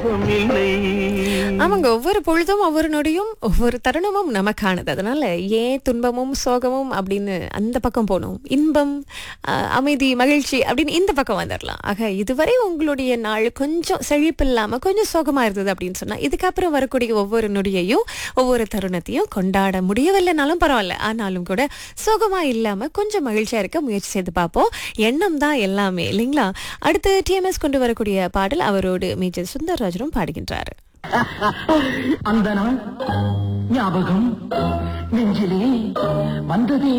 ஆமாங்க ஒவ்வொரு பொழுதும் ஒவ்வொரு நொடியும் ஒவ்வொரு தருணமும் நமக்கானது அதனால ஏன் துன்பமும் சோகமும் அப்படின்னு அந்த பக்கம் போகணும் இன்பம் ஆஹ், அமைதி மகிழ்ச்சி அப்படின்னு இந்த பக்கம் வந்துடலாம் ஆக இதுவரை உங்களுடைய நாள் கொஞ்சம் செழிப்பு இல்லாம கொஞ்சம் சோகமா இருந்தது அப்படின்னு சொன்னா இதுக்கப்புறம் வரக்கூடிய ஒவ்வொரு நொடியையும் ஒவ்வொரு தருணத்தையும் கொண்டாட முடியவில்லைனாலும் பரவாயில்ல ஆனாலும் கூட சோகமா இல்லாம கொஞ்சம் மகிழ்ச்சியா இருக்க முயற்சி செய்து பார்ப்போம் எண்ணம் தான் எல்லாமே இல்லைங்களா அடுத்து டிஎம்எஸ் கொண்டு வரக்கூடிய பாடல் அவரோடு மேஜர் சுந்தரராஜனும் பாடுகின்றார் அந்த நாள் ஞாபகம் நெஞ்சிலே வந்ததே